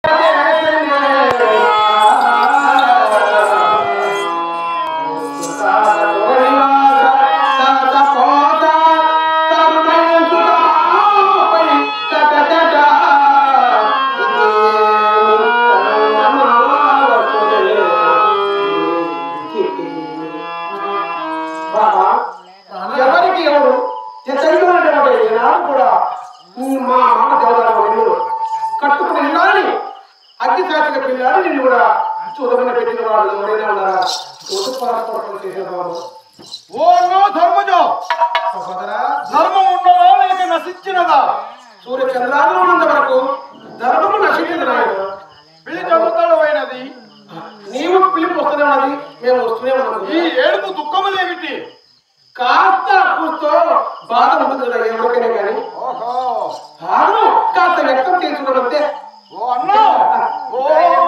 ఎవరికి ఎవరు చదివినటువంటి ఈనాడు కూడా ఈ మా అమ్మ దేవదారు నిన్ను కట్టుకుని ఇల్లాలని అగ్గి సాక్షిగా పిల్లాడు నిన్ను కూడా చూడమని పెట్టిన వాళ్ళు ఎవరైనా ఉన్నారా చూడు పరస్పరం చేసేవారు ఓ నో ధర్మజ సహోదరా ధర్మం ఉన్నదా లేక నశించినదా సూర్య చంద్రాలు ఉన్నంత వరకు ధర్మము నశించింది నాయన పిల్లి చదువుతాడమైనది నీవు పిలుపు వస్తూనే ఉన్నది మేము వస్తూనే ఉన్నాము ఈ ఏడుపు దుఃఖములేమిటి కాస్త కూర్చో బాధ ఉంటుంది కదా ఎవరికైనా కానీ ఓహో బాధను కాస్త వ్యక్తం చేసుకోవడం అంతే ఓ అన్నా ఓ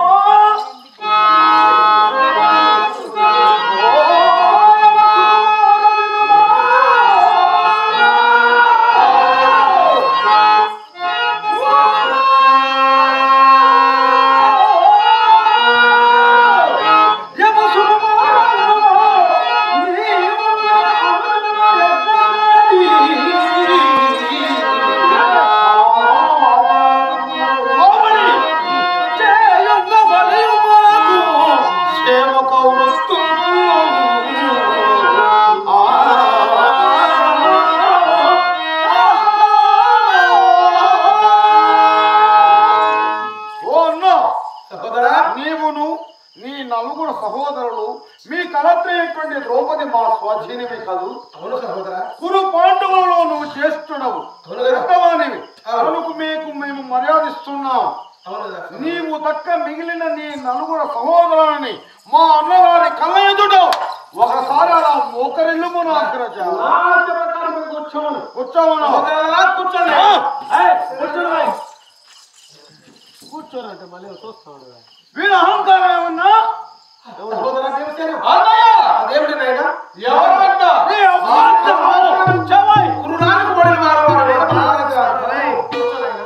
ఓ అన్నా సహోదరా నీవును నీ నలుగురు సహోదరులు మీ కలత్రైనటువంటి ద్రౌపది మా స్వాధీనమే కాదు అవును సహోదరా కురు పాండవులలో నువ్వు చేస్తున్నావు అవును కదా? పెద్దవానివి అవును. కనుక మీకు మేము మర్యాదిస్తున్నాం అవును కదా? నీవు దక్క మిగిలిన నీ నలుగురు సహోదరులని మా అన్నగారి కళ్ళ ఎదుట ఒకసారి అలా మోకరిల్లుము నా అగ్రజ నా ఆజ్ఞ ప్రకారం మీరు కూర్చోమను. వచ్చావనా సహోదరా, కూర్చోండి ఆ. ఏయ్, కూర్చోండి. కూర్చోనంటే మళ్ళీ చూస్తాడు వీరి అహంకారం ఏమన్నా సహోదరా దేవసేన అన్నయ్య అదేమిటి నాయన ఎవరట నీ అహంకారం చెవై గురునానక్ పడిన వారు వారు వారు బాగా ఏయ్, కూర్చో నాయనా.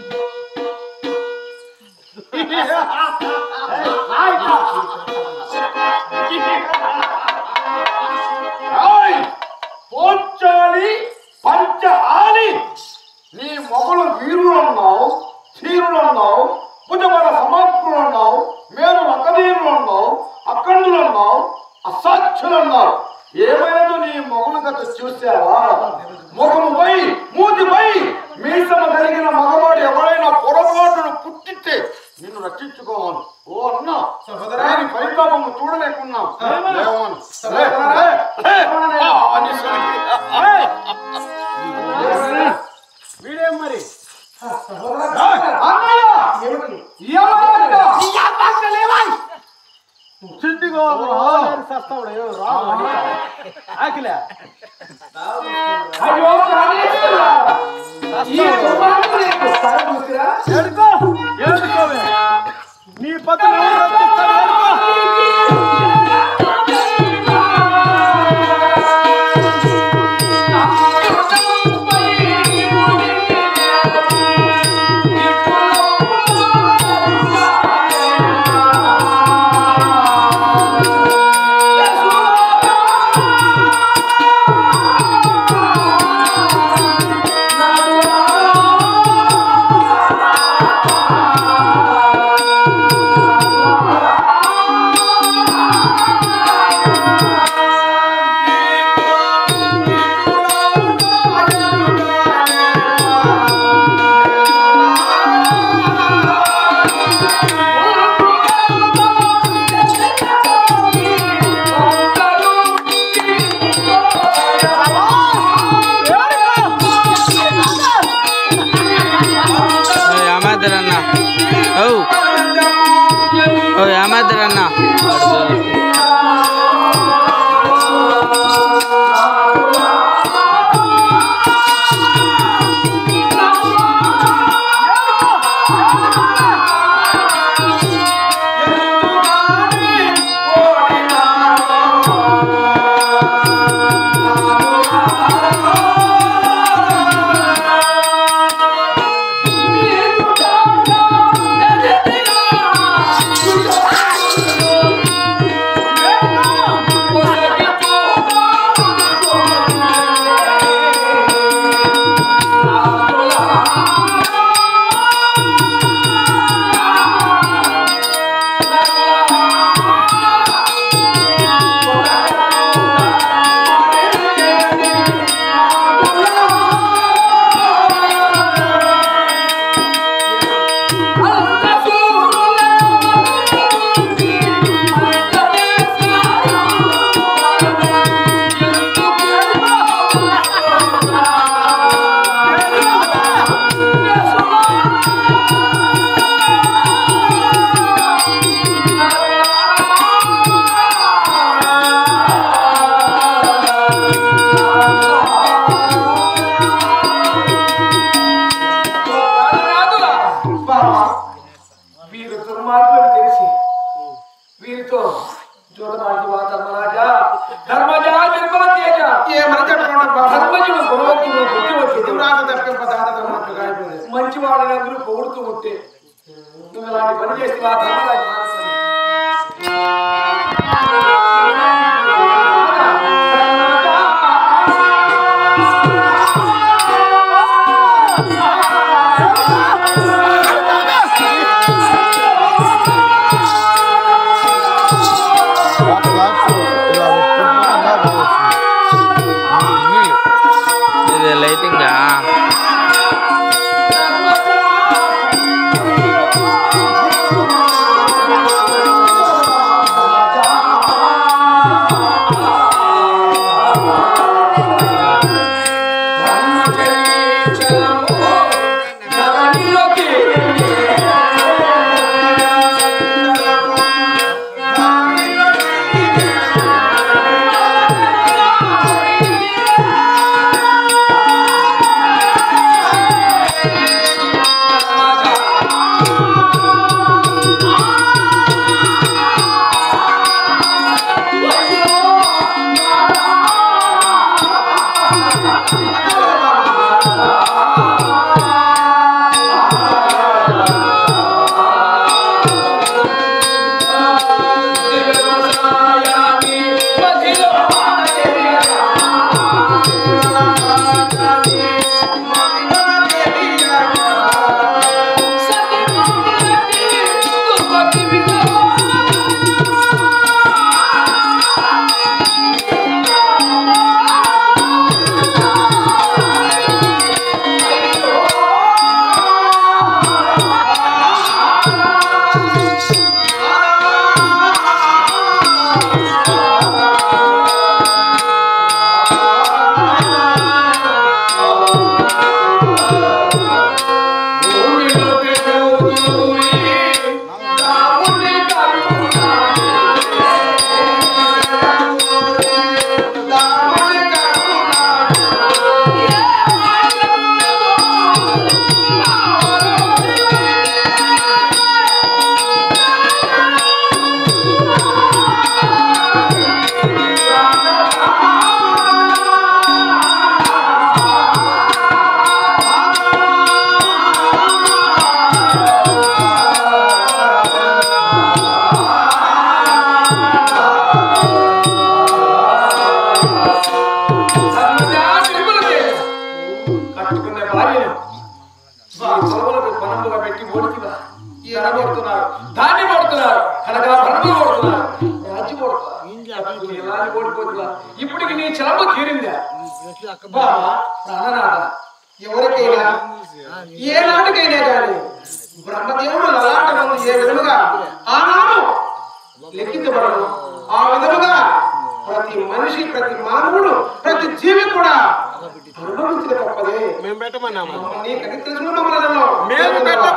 ఏయ్! పోంచాలి పంచ ఆలి నీ మొగలు వీరులన్నావు ధీరులన్నావు భుజబల సమర్థులన్నావు మేలు నకదీరులన్నావు అఖండులన్నావు అసాధ్యులన్నావు ఏమైనా నీ మొగలు గత చూసావా ముఖముపై మూతిపై మీసమ కలిగిన మగవాడు ఎవరైనా పొరపాటును పుట్టితే నిన్ను రక్షించుకోవాలి ఓ అన్న సహోదరా. నేను పరితాపము చూడలేకున్నాం లేవను. లే, సహోదరా. లే, లే. ఆ, నీ సరికి. వీడేం మరి సహోదరా అన్నయ్య ఏమిటి ఎవరట? చిట్టిగా సస్తాడు రా ఆకిలే అయ్యో ప్రాణేశ్వరా. ఈ దుర్మార్గుడు నీకు సరే చూసిరా? ఏడుకో ఏడుకోవే నీ పక్కన ఎవరు రక్షిస్తారు? ఏడుకో. ఓ యామాద్రన్న ఓ ఓ యామాద్రన్న Thank you. బావా వీరు దుర్మార్గులు తెలిసి వీరితో జోదరాజు వా ధర్మరాజా ధర్మజా నిర్మల తేజ ఏమని చెప్పకుండా బాబా ధర్మజుడు గుణవంతుడు బుద్ధివంతుడు దురాగ తప్పింప దాత ధర్మట్టుగా అయిపోయింది మంచి వాళ్ళని అందరూ పొగుడుతూ ఉంటే నువ్వు ఇలాంటి పని చేస్తే ఆ ధర్మరాజు మానసాన్ని. ఇది లైటింగా కట్టుకునే భార్యను పొలములకు పనముగా పెట్టి ఓడికివా ఎనబడుతున్నారు దాన్ని పడుతున్నారు కనుక పనములు పడుతున్నారు రాజ్యం పడుతున్నారు ఎలా ఓడిపోతున్నా ఇప్పటికి నీ చలమ తీరిందా బాబా ప్రాణనాథ ఎవరికైనా ఏ నాటికైనా కానీ బ్రహ్మదేవుడు లలాట మంది ఏ విధముగా ఆనాడు లెక్కించబడదు ఆ విధముగా ప్రతి మనిషి ప్రతి మానవుడు ప్రతి జీవి కూడా అనుభవించిన తప్పదే మేము పెట్టమన్నాము నీకు తెలుసు మమ్మల్ని మేము పెట్ట